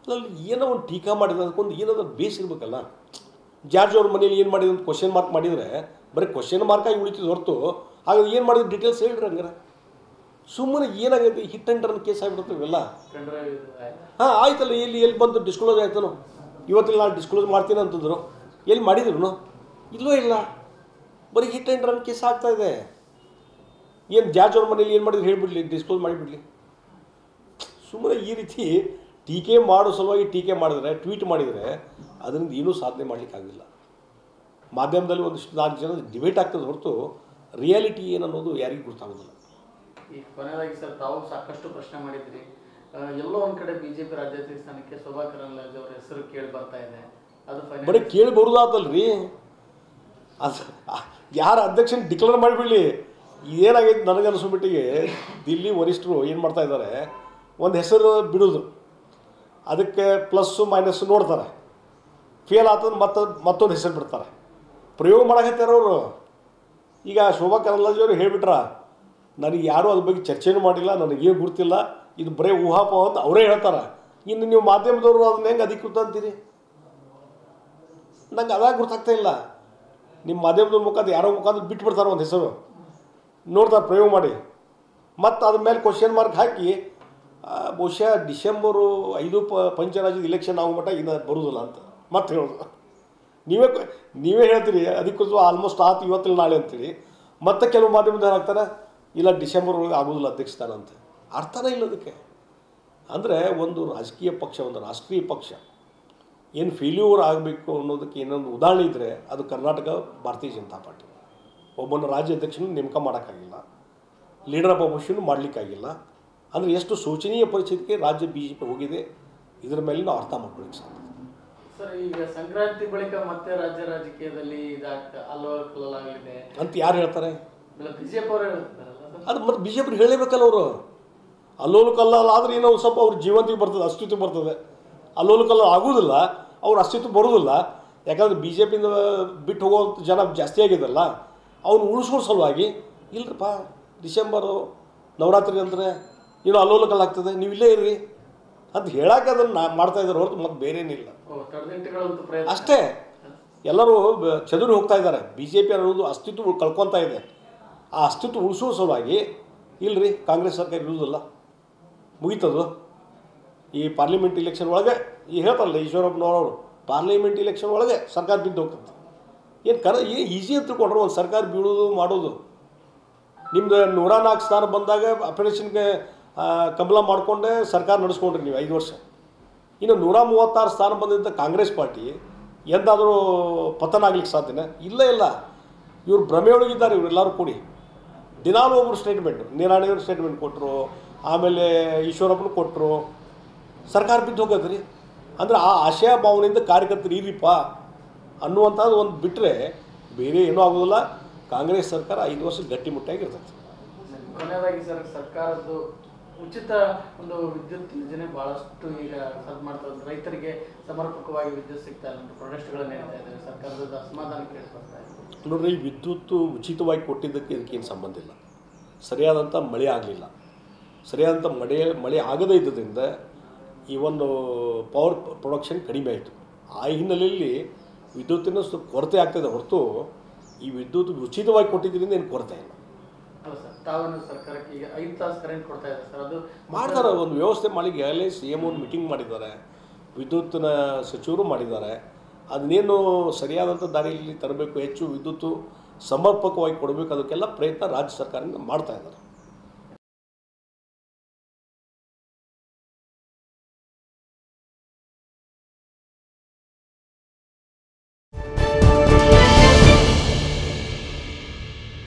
ಅದ್ರಲ್ಲಿ ಏನೋ ಒಂದು ಟೀಕಾ ಮಾಡಿದ್ರೆ ಅದಕ್ಕೊಂದು ಏನಾದ್ರು ಬೇಸ್ ಇರಬೇಕಲ್ಲ ಜಾರ್ಜ್ ಅವ್ರ ಮನೇಲಿ ಏನು ಮಾಡಿದ್ರು ಅಂತ ಕ್ವಶನ್ ಮಾರ್ಕ್ ಮಾಡಿದರೆ ಬರೀ ಕ್ವಶನ್ ಮಾರ್ಕಾಗಿ ಉಳಿತಿದ್ದು ಹೊರತು ಹಾಗಾದ್ರೆ ಏನು ಮಾಡಿದ್ರು ಡೀಟೇಲ್ಸ್ ಹೇಳ್ರಿ ಹಂಗಾರೆ ಸುಮ್ಮನೆ ಏನಾಗೈತೆ ಹಿಟ್ ಆ್ಯಂಡ್ ರನ್ ಕೇಸ್ ಆಗಿಬಿಡುತ್ತೆ ಇವೆಲ್ಲ ಕಂಡ್ರೆ ಇದು ಆಯ್ತು. ಹಾಂ ಆಯ್ತಲ್ಲ ಎಲ್ಲಿ ಎಲ್ಲಿ ಬಂದು ಡಿಸ್ಕ್ಲೋಸ್ ಆಯ್ತನು ಇವತ್ತಿಲ್ಲ ನಾನು ಡಿಸ್ಕ್ಲೋಸ್ ಮಾಡ್ತೀನಿ ಅಂತಂದ್ರು ಎಲ್ಲಿ ಮಾಡಿದ್ರು ಇಲ್ಲವೋ ಇಲ್ಲ ಬರೀ ಹಿಟ್ ಆ್ಯಂಡ್ ರನ್ ಕೇಸ್ ಆಗ್ತಾ ಇದೆ ಏನು ಜಾರ್ಜ್ ಅವ್ರ ಮನೇಲಿ ಏನು ಮಾಡಿದ್ರು ಹೇಳಿಬಿಡ್ಲಿ ಡಿಸ್ಕ್ಲೋಸ್ ಮಾಡಿಬಿಡ್ಲಿ ಸುಮ್ಮನೆ ಈ ರೀತಿ ಟೀಕೆ ಮಾಡೋ ಸಲುವಾಗಿ ಟೀಕೆ ಮಾಡಿದರೆ ಟ್ವೀಟ್ ಮಾಡಿದರೆ ಅದರಿಂದ ಏನೂ ಸಾಧನೆ ಮಾಡಲಿಕ್ಕಾಗಲಿಲ್ಲ ಮಾಧ್ಯಮದಲ್ಲಿ ಒಂದಿಷ್ಟು ನಾಲ್ಕು ಜನ ಡಿಬೇಟ್ ಆಗ್ತದೆ ಹೊರತು ರಿಯಾಲಿಟಿ ಏನನ್ನೋದು ಯಾರಿಗೂ ಗೊತ್ತಾಗೋದಿಲ್ಲ ಈ ಕೊನೆಯದಾಗಿ ಸರ್ ತಾವು ಸಾಕಷ್ಟು ಪ್ರಶ್ನೆ ಮಾಡಿದ್ರಿ ಆ, ಎಲ್ಲೋ ಒಂದ್ ಕಡೆ ಬಿಜೆಪಿ ರಾಜ್ಯಾಧ್ಯಕ್ಷ ಸ್ಥಾನಕ್ಕೆ ಶೋಭಾ ಕರಂದ್ಲಾಜೆ ಅವರ ಹೆಸರು ಕೇಳಿ ಬರ್ತಾ ಇದೆ ಅದು ಫೈನಲ್ ಬರೀ ಕೇಳಿ ಬರುದಾತಲ್ರಿ ಅದು ಯಾರ ಅಧ್ಯಕ್ಷನ ಡಿಕ್ಲೇರ್ ಮಾಡಿಬಿಡಲಿ ಇದೇನಾಗೈತೆ ನನಗೆ ಅನಿಸ್ಬಿಟ್ಟಿಗೆ ದಿಲ್ಲಿ ವರಿಷ್ಠರು ಏನು ಮಾಡ್ತಾ ಇದ್ದಾರೆ ಒಂದು ಹೆಸರು ಬಿಡೋದು ಅದಕ್ಕೆ ಪ್ಲಸ್ಸು ಮೈನಸ್ಸು ನೋಡ್ತಾರೆ ಫೇಲ್ ಆತದ ಮತ್ತೆ ಮತ್ತೊಂದು ಹೆಸರು ಬಿಡ್ತಾರೆ ಪ್ರಯೋಗ ಮಾಡಕತ್ತಾರ ಅವರು ಈಗ ಶೋಭಾ ಕರಂದ್ಲಾಜೆ ಅವರು ಹೇಳಿಬಿಟ್ರ ನನಗೆ ಯಾರೂ ಅದ್ರ ಬಗ್ಗೆ ಚರ್ಚೆನೂ ಮಾಡಿಲ್ಲ ನನಗೇನು ಗುರ್ತಿಲ್ಲ ಇದು ಬರೀ ಊಹಾಪೋಹ ಅಂತ ಅವರೇ ಹೇಳ್ತಾರೆ ಇನ್ನು ನೀವು ಮಾಧ್ಯಮದವರು ಅದನ್ನ ಹೆಂಗೆ ಅಧಿಕೃತ ಅಂತೀರಿ ನಂಗೆ ಅದಾಗ ಗೊತ್ತಾಗ್ತಾ ಇಲ್ಲ ನಿಮ್ಮ ಮಾಧ್ಯಮದ ಮುಖಾಂತರ ಯಾರೋ ಮುಖಾಂತರ ಬಿಟ್ಬಿಡ್ತಾರೆ ಒಂದು ಹೆಸರು ನೋಡ್ತಾರೆ ಪ್ರಯೋಗ ಮಾಡಿ ಮತ್ತು ಅದ್ರ ಮೇಲೆ ಕ್ವಶನ್ ಮಾರ್ಕ್ ಹಾಕಿ ಆ, ಬಹುಶಃ ಡಿಸೆಂಬರು ಐದು ಪ ಪಂಚರಾಜ್ಯದ ಇಲೆಕ್ಷನ್ ಆಗೋ ಮಟ್ಟ ಇನ್ನು ಬರುವುದಿಲ್ಲ ಅಂತ ಮತ್ತೆ ಹೇಳೋದು ನೀವೇ ಕ- ನೀವೇ ಹೇಳ್ತೀರಿ ಅಧಿಕೃತ ಆಲ್ಮೋಸ್ಟ್ ಆತು ಇವತ್ತಿಲ್ಲ ನಾಳೆ ಅಂತೇಳಿ ಮತ್ತೆ ಕೆಲವು ಮಾಧ್ಯಮದವ್ರು ಹಾಕ್ತಾರೆ ಇಲ್ಲ ಡಿಸೆಂಬರ್ ಒಳಗೆ ಆಗೋದಿಲ್ಲ ಅಧ್ಯಕ್ಷ ಸ್ಥಾನ ಅಂತ ಅರ್ಥನೇ ಇಲ್ಲ ಅದಕ್ಕೆ ಅಂದರೆ ಒಂದು ರಾಜಕೀಯ ಪಕ್ಷ ಒಂದು ರಾಷ್ಟ್ರೀಯ ಪಕ್ಷ ಏನು ಫೇಲ್ಯೂರ್ ಆಗಬೇಕು ಅನ್ನೋದಕ್ಕೆ ಏನೊಂದು ಉದಾಹರಣೆ ಇದ್ದರೆ ಅದು ಕರ್ನಾಟಕ ಭಾರತೀಯ ಜನತಾ ಪಾರ್ಟಿ ಒಬ್ಬನ ರಾಜ್ಯಾಧ್ಯಕ್ಷನ ನೇಮಕ ಮಾಡೋಕ್ಕಾಗಿಲ್ಲ ಲೀಡರ್ ಆಫ್ ಅಪೋಸಿಷನ್ ಮಾಡಲಿಕ್ಕಾಗಿಲ್ಲ ಅಂದರೆ ಎಷ್ಟು ಶೋಚನೀಯ ಪರಿಸ್ಥಿತಿಗೆ ರಾಜ್ಯ ಬಿ ಜೆ ಪಿ ಹೋಗಿದೆ ಇದರ ಮೇಲೆ ನಾವು ಅರ್ಥ ಮಾಡ್ಕೊಳ್ಳಿಕ್ಕೆ ಸಾಧ್ಯ ಸರ್ ಈಗ ಸಂಕ್ರಾಂತಿ ಬಳಿಕ ಮತ್ತೆ ರಾಜ್ಯ ರಾಜಕೀಯದಲ್ಲಿ ಇದಾಗ್ತ ಅಲ್ಲೋಲಕಲ್ಲಲಾಗಲಿದೆ ಅಂತ ಯಾರು ಹೇಳ್ತಾರೆ ಬಿಜೆಪಿ ಅವರು ಹೇಳ್ತಾರಲ್ಲ ಸರ್ ಅದು ಮತ್ತು ಬಿ ಜೆ ಪಿ ಹೇಳಬೇಕಲ್ಲ ಅವರು ಅಲ್ಲೋಲು ಕಲ್ಲಲ್ಲ ಆದರೆ ಏನೋ ಒಂದು ಸ್ವಲ್ಪ ಅವ್ರ ಜೀವಂತಿಗೆ ಬರ್ತದೆ ಅಸ್ತಿತ್ವ ಬರ್ತದೆ ಅಲ್ಲೋಲು ಕಲ್ಲ ಆಗೋದಿಲ್ಲ ಅವ್ರ ಅಸ್ತಿತ್ವ ಬರೋದಿಲ್ಲ ಯಾಕಂದ್ರೆ ಬಿ ಜೆ ಪಿಯಿಂದ ಬಿಟ್ಟು ಹೋಗೋವಂಥ ಜನ ಜಾಸ್ತಿ ಆಗಿದಲ್ಲ ಅವ್ನು ಉಳಿಸೋ ಸಲುವಾಗಿ ಇಲ್ರಪ್ಪ ಡಿಸೆಂಬರು ನವರಾತ್ರಿ ಅಂದರೆ ಏನೋ ಅಲ್ಲೋಲ ಕಲ್ಲ ಆಗ್ತದೆ ನೀವು ಇಲ್ಲೇ ಇರ್ರಿ ಅಂತ ಹೇಳಕ್ಕೆ ಅದನ್ನು ನಾ ಮಾಡ್ತಾ ಇದ್ದಾರೆ ಹೊರತು ಮತ್ತೆ ಬೇರೇನಿಲ್ಲ ಓ ತಡೆದಿಟ್ಟುಗಳಂತೂ ಪ್ರಯತ್ನ ಅಷ್ಟೇ ಎಲ್ಲರೂ ಬ- ಚದುರಿ ಹೋಗ್ತಾ ಇದ್ದಾರೆ ಬಿ ಜೆ ಪಿ ಅನ್ನೋದು ಅಸ್ತಿತ್ವ ಕಳ್ಕೊತಾ ಇದೆ ಆ ಅಸ್ತಿತ್ವ ಉಳಿಸೋ ಸಲುವಾಗಿ ಇಲ್ರಿ ಕಾಂಗ್ರೆಸ್ ಸರ್ಕಾರ ಇರುವುದಿಲ್ಲ ಮುಗೀತದು ಈ ಪಾರ್ಲಿಮೆಂಟ್ ಇಲೆಕ್ಷನ್ ಒಳಗೆ ಈ ಹೇಳ್ತಾರಲ್ಲ ಈಶ್ವರಪ್ಪನವರು ಪಾರ್ಲಿಮೆಂಟ್ ಇಲೆಕ್ಷನ್ ಒಳಗೆ ಸರ್ಕಾರ ಬಿದ್ದು ಹೋಗ್ತದೆ ಏನು ಕರ ಏನು ಈಸಿ ಅಂತ ತಿಳ್ಕೊಂಡ್ರೆ ಒಂದು ಸರ್ಕಾರ ಬೀಳೋದು ಮಾಡೋದು ನಿಮ್ದು ನೂರ ನಾಲ್ಕು ಸ್ಥಾನ ಬಂದಾಗ ಆಪರೇಷನ್ಗೆ ಕಮಲ ಮಾಡಿಕೊಂಡೇ ಸರ್ಕಾರ ನಡೆಸ್ಕೊಂಡ್ರಿ ನೀವು ಐದು ವರ್ಷ ಇನ್ನು ನೂರ ಮೂವತ್ತಾರು ಸ್ಥಾನ ಬಂದಿದ್ದ ಕಾಂಗ್ರೆಸ್ ಪಾರ್ಟಿ ಎಂದಾದರೂ ಪತನ ಆಗ್ಲಿಕ್ಕೆ ಸಾಧ್ಯನೇ ಇಲ್ಲ ಇಲ್ಲ ಇವ್ರು ಭ್ರಮೆಯೊಳಗಿದ್ದಾರೆ ಇವರೆಲ್ಲರೂ ಕೂಡಿ ದಿನಾಲು ಒಬ್ಬರು ಸ್ಟೇಟ್ಮೆಂಟ್ ನೀರಾಣಿಯವರು ಸ್ಟೇಟ್ಮೆಂಟ್ ಕೊಟ್ಟರು ಆಮೇಲೆ ಈಶ್ವರಪ್ಪನು ಕೊಟ್ಟರು ಸರ್ಕಾರ ಬಿದ್ದು ಹೋಗೋದ್ರಿ ಅಂದ್ರೆ ಆ ಆಶಯ ಭಾವನೆಯಿಂದ ಕಾರ್ಯಕರ್ತರು ಇರಿಪ್ಪ ಅನ್ನುವಂಥದ್ದು ಒಂದು ಬಿಟ್ಟರೆ ಬೇರೆ ಏನೂ ಆಗೋದಿಲ್ಲ ಕಾಂಗ್ರೆಸ್ ಸರ್ಕಾರ ಐದು ವರ್ಷ ಗಟ್ಟಿಮುಟ್ಟಾಗಿರ್ತದೆ ಕೊನೆಯದಾಗಿ ಸರ್ ಸರ್ಕಾರದ್ದು ಉಚಿತ ಒಂದು ವಿದ್ಯುತ್ ಯೋಜನೆ ಬಹಳಷ್ಟು ಈಗ ಸದ್ ಮಾಡ್ತಾ ಇದೆ ರೈತರಿಗೆ ಸಮರ್ಪಕವಾಗಿ ವಿದ್ಯುತ್ ಸಿಗ್ತಾ ಇಲ್ಲ ಅಂತ ಪ್ರೊಟೆಸ್ಟ್ಗಳು ನಡೀತಾ ಇದ್ದಾವೆ ಸರ್ಕಾರದ ಅಸಮಾಧಾನ ಕೇಳಿಸ್ಕೊಳ್ತಾ ಇದೆ ನೋಡ್ರಿ ಈ ವಿದ್ಯುತ್ತು ಉಚಿತವಾಗಿ ಕೊಟ್ಟಿದ್ದಕ್ಕೆ ಇದಕ್ಕೇನು ಸಂಬಂಧ ಇಲ್ಲ ಸರಿಯಾದಂಥ ಮಳೆ ಆಗಲಿಲ್ಲ ಸರಿಯಾದಂಥ ಮಳೆ ಮಳೆ ಆಗದೇ ಇದ್ದರಿಂದ ಈ ಒಂದು ಪವರ್ ಪ್ರೊಡಕ್ಷನ್ ಕಡಿಮೆ ಆಯಿತು ಆ ಹಿನ್ನೆಲೆಯಲ್ಲಿ ವಿದ್ಯುತ್ತಿನ ಸ್ವಲ್ಪ ಕೊರತೆ ಆಗ್ತದೆ ಹೊರತು ಈ ವಿದ್ಯುತ್ ಉಚಿತವಾಗಿ ಕೊಟ್ಟಿದ್ದರಿಂದ ಏನು ಕೊರತೆ ಇಲ್ಲ ಅಲ್ಲ ಸರ್ ತಾವೇನು ಸರ್ಕಾರಕ್ಕೆ ಈಗ ಐದು ತಾಸು ಕರೆಂಟ್ ಕೊಡ್ತಾ ಇದ್ದಾರೆ ಸರ್ ಅದು ಮಾಡ್ತಾರೆ ಒಂದು ವ್ಯವಸ್ಥೆ ಮಾಡಿ ಈಗಾಗಲೇ ಸಿ ಎಮ್ ಒಂದು ಮೀಟಿಂಗ್ ಮಾಡಿದ್ದಾರೆ ವಿದ್ಯುತ್ತಿನ ಸಚಿವರು ಮಾಡಿದ್ದಾರೆ ಅದನ್ನೇನು ಸರಿಯಾದಂಥ ದಾರಿಯಲ್ಲಿ ತರಬೇಕು ಹೆಚ್ಚು ವಿದ್ಯುತ್ತು ಸಮರ್ಪಕವಾಗಿ ಕೊಡಬೇಕು ಅದಕ್ಕೆಲ್ಲ ಪ್ರಯತ್ನ ರಾಜ್ಯ ಸರ್ಕಾರದಿಂದ ಮಾಡ್ತಾ ಇದ್ದಾರೆ